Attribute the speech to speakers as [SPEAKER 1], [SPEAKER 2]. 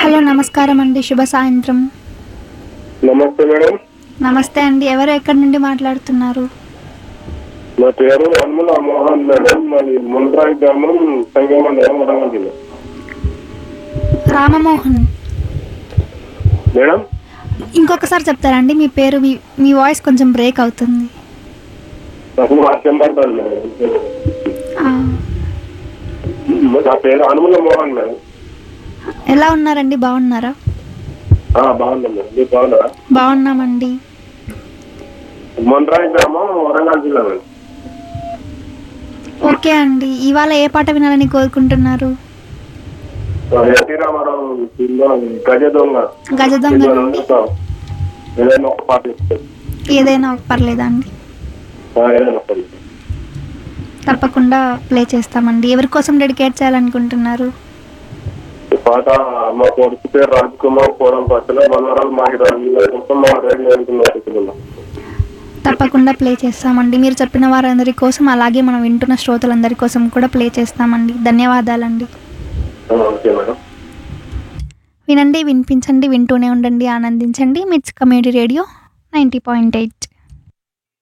[SPEAKER 1] Hello నమస్కారం అండి శుభ సాయంత్రం
[SPEAKER 2] నమస్తే మేడం
[SPEAKER 1] నమస్తే అండి ఎవరు ఎక్కడి నుండి మాట్లాడుతున్నారు
[SPEAKER 2] నా పేరు హనుమల మోహన్ మేడం మాది మున్రాయి గ్రామం సంగమండలం వరంగల్ జిల్లా
[SPEAKER 1] రామమోహన్
[SPEAKER 2] మేడం
[SPEAKER 1] ఇంకొకసారి చెప్తారండి మీ పేరు మీ మీ వాయిస్ కొంచెం బ్రేక్ అవుతుంది
[SPEAKER 2] నాకు వర్షం పడుతుంది మేడం
[SPEAKER 1] ఆ,
[SPEAKER 2] నా పేరు హనుమల మోహన్ మేడం
[SPEAKER 1] ఎలా ఉన్నారండి బాగున్నారా
[SPEAKER 2] ఆ, బాగున్నాం మేడం మీరు బాగున్నారా
[SPEAKER 1] బాగున్నామండి
[SPEAKER 2] మున్రాయి గ్రామం వరంగల్ జిల్లా మేడం
[SPEAKER 1] ఓకే అండి ఇవాళ ఏ పాట వినాలని కోరుకుంటున్నారు
[SPEAKER 2] ఆ, ఎన్టీ రామారావు సినిమా గజ దొంగ
[SPEAKER 1] గజ దొంగ నుండి
[SPEAKER 2] ఏదైనా ఒక పాట చెప్తారు
[SPEAKER 1] ఏదైనా ఒక పర్లేదా అండి
[SPEAKER 2] ఏదైనా ఒక పాట.
[SPEAKER 1] తప్పకుండా ప్లే చేస్తామండి ఎవరి కోసం డెడికేట్ చేయాలనుకుంటున్నారు
[SPEAKER 2] ఈ పాట మా కొడుకు పేరు రాజ్ కుమార్ పోవడం పక్కన మనవరాలు మాకి రాజు కోసం మా రేడియో అనుకున్నాం
[SPEAKER 1] తప్పకుండా ప్లే చేస్తామండి మీరు చెప్పిన వారందరి కోసం అలాగే మనం వింటున్న శ్రోతలందరి కోసం కూడా ప్లే చేస్తామండి ధన్యవాదాలండి
[SPEAKER 2] ఓకే మేడం
[SPEAKER 1] వినండి వినిపించండి వింటూనే ఉండండి ఆనందించండి MITS community radio ninety point eight